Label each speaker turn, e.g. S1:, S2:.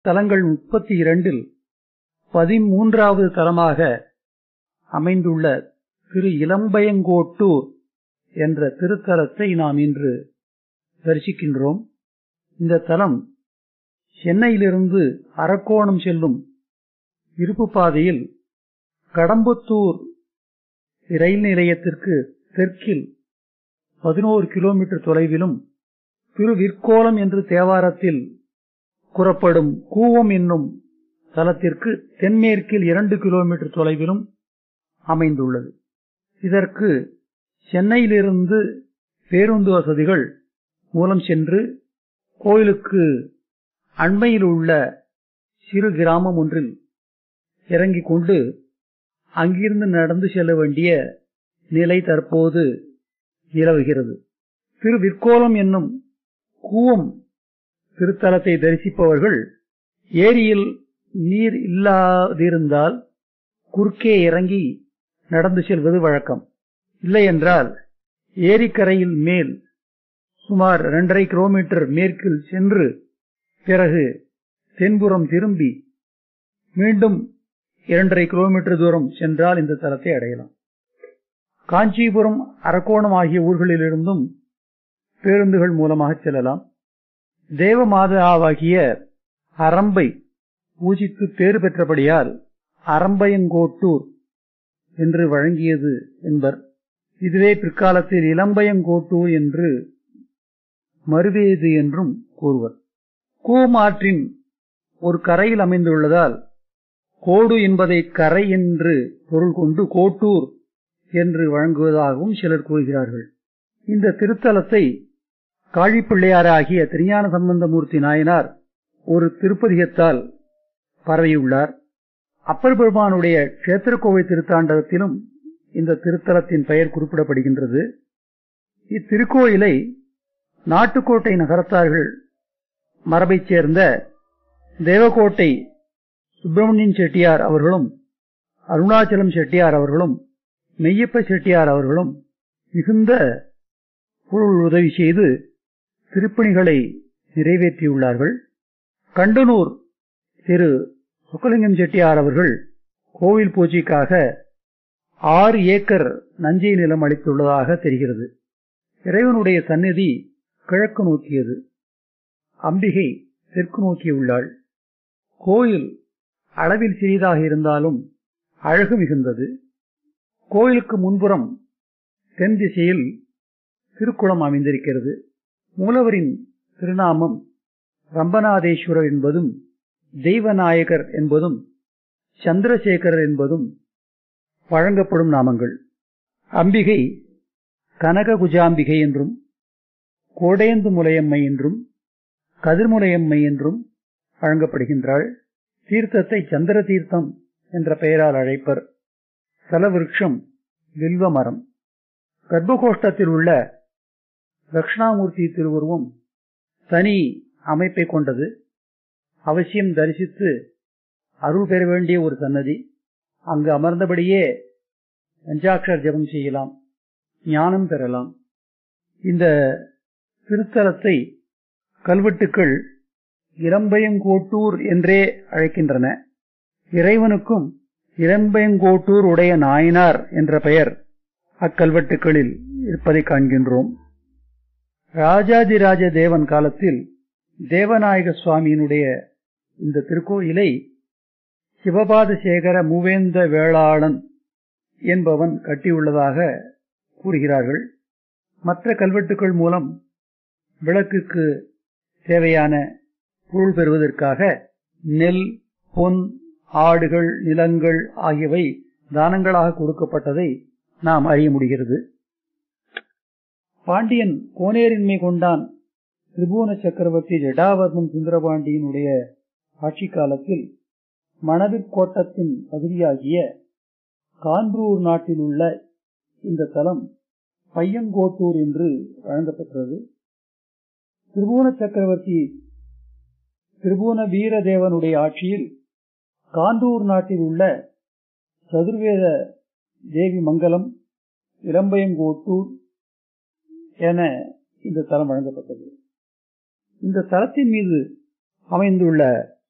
S1: தலங்கள் முப்பத்தி இரண்டில் பதிமூன்றாவது தலமாக அமைந்துள்ள திரு இளம்பயங்கோட்டூர் என்ற திருத்தலத்தை நாம் இன்று தரிசிக்கின்றோம் இந்த தலம் சென்னையிலிருந்து அரக்கோணம் செல்லும் இருப்பு பாதையில் கடம்பத்தூர் ரயில் நிலையத்திற்கு தெற்கில் பதினோரு கிலோமீட்டர் தொலைவிலும் திருவிற்கோலம் என்று தேவாரத்தில் கூறப்படும் கூவம் என்னும் தலத்திற்கு தென்மேற்கில் இரண்டு கிலோமீட்டர் தொலைவிலும் அமைந்துள்ளது இதற்கு சென்னையிலிருந்து பேருந்து வசதிகள் மூலம் சென்று கோயிலுக்கு அண்மையில் உள்ள சிறு கிராமம் ஒன்றில் இறங்கிக் கொண்டு அங்கிருந்து நடந்து செல்ல வேண்டிய நிலை தற்போது நிலவுகிறது திரு விற்கோலம் என்னும் கூவம் திருத்தலத்தை தரிசிப்பவர்கள் ஏரியில் நீர் இல்லாதிருந்தால் குறுக்கே இறங்கி நடந்து செல்வது வழக்கம் இல்லையென்றால் ஏரிக்கரையில் மேல் சுமார் இரண்டரை கிலோமீட்டர் மேற்கில் சென்று பிறகு தென்புறம் திரும்பி மீண்டும் இரண்டரை கிலோமீட்டர் தூரம் சென்றால் இந்த தலத்தை அடையலாம் காஞ்சிபுரம் அரக்கோணம் ஆகிய ஊர்களிலிருந்தும் பேருந்துகள் மூலமாக செல்லலாம் தேவமாதாவாகிய அரம்பை பூஜித்து பேறு பெற்றபடியால் அரம்பயங்கோட்டூர் என்று வழங்கியது என்பர் இதுவே பிற்காலத்தில் இளம்பயங்கோட்டூர் என்று மறுவேது என்றும் கூறுவர் கூமாற்றின் ஒரு கரையில் அமைந்துள்ளதால் கோடு என்பதை கரை என்று பொருள் கொண்டு கோட்டூர் என்று வழங்குவதாகவும் சிலர் கூறுகிறார்கள் இந்த திருத்தலத்தை காழிப்பிள்ளையாராகிய திருஞான சம்பந்தமூர்த்தி நாயனார் ஒரு திருப்பதிகத்தால் பரவியுள்ளார் அப்பர் பெருமானுடைய கஷேத்திரக்கோவை திருத்தாண்டகத்திலும் இந்த திருத்தலத்தின் பெயர் குறிப்பிடப்படுகின்றது இத்திருக்கோயிலை நாட்டுக்கோட்டை நகரத்தார்கள் மரபைச் சேர்ந்த தேவக்கோட்டை சுப்பிரமணியன் செட்டியார் அவர்களும் அருணாச்சலம் செட்டியார் அவர்களும் மெய்யப்ப செட்டியார் அவர்களும் மிகுந்த பொருள் உதவி செய்து திருப்பணிகளை நிறைவேற்றியுள்ளார்கள் கண்டனூர் திரு சுக்கலிங்கம் செட்டியார் அவர்கள் கோவில் பூஜைக்காக ஆறு ஏக்கர் நஞ்சை நிலம் அளித்துள்ளதாக தெரிகிறது இறைவனுடைய சந்நிதி கிழக்கு நோக்கியது அம்பிகை தெற்கு நோக்கியுள்ளாள் கோயில் அளவில் சிறிதாக இருந்தாலும் அழகு மிகுந்தது கோயிலுக்கு முன்புறம் தென் திசையில் திருக்குளம் அமைந்திருக்கிறது மூலவரின் திருநாமம் ரம்பநாதேஸ்வரர் என்பதும் தெய்வநாயகர் என்பதும் சந்திரசேகரர் என்பதும் வழங்கப்படும் நாமங்கள் அம்பிகை கனககுஜாம்பிகை என்றும் கோடேந்து முலையம்மை என்றும் கதிர்முலையம்மை என்றும் வழங்கப்படுகின்றாள் தீர்த்தத்தை சந்திர தீர்த்தம் என்ற பெயரால் அழைப்பர் தலவிருட்சம் வில்வ மரம் கர்ப்பகோஷ்டத்தில் உள்ள தட்சிணாமூர்த்தி திருவுருவம் தனி அமைப்பை கொண்டது அவசியம் தரிசித்து அருள் பெற வேண்டிய ஒரு சன்னதி அங்கு அமர்ந்தபடியே பஞ்சாட்சர் ஜபம் செய்யலாம் ஞானம் பெறலாம் இந்த திருத்தலத்தை கல்வெட்டுக்கள் இளம்பயங்கோட்டூர் என்றே அழைக்கின்றன இறைவனுக்கும் இளம்பயங்கோட்டூர் உடைய நாயனார் என்ற பெயர் அக்கல்வெட்டுகளில் இருப்பதை காண்கின்றோம் ராஜாதிராஜ தேவன் காலத்தில் தேவநாயக சுவாமியினுடைய இந்த திருக்கோயிலை சிவபாத சேகர மூவேந்த வேளாளன் என்பவன் கட்டியுள்ளதாக கூறுகிறார்கள் மற்ற கல்வெட்டுக்கள் மூலம் விளக்குக்கு தேவையான பொருள் பெறுவதற்காக நெல் பொன் ஆடுகள் நிலங்கள் ஆகியவை தானங்களாக கொடுக்கப்பட்டதை நாம் அறிய முடிகிறது பாண்டியன் கோனேரின்மை கொண்டான் திரிபுவன சக்கரவர்த்தி ஜடாவர்மன் சுந்தரபாண்டியனுடைய ஆட்சி காலத்தில் மணவிற்கோட்டத்தின் பகுதியாகிய கான்பூர் நாட்டில் உள்ள இந்த தலம் பையங்கோட்டூர் என்று வழங்கப்பெற்றது திரிபுவன சக்கரவர்த்தி திரிபுவன வீரதேவனுடைய ஆட்சியில் காந்தூர் நாட்டில் உள்ள சதுர்வேத தேவி மங்கலம் இளம்பயங்கோட்டூர் என இந்த தலம் வழங்கப்பட்டது இந்த தலத்தின் மீது அமைந்துள்ள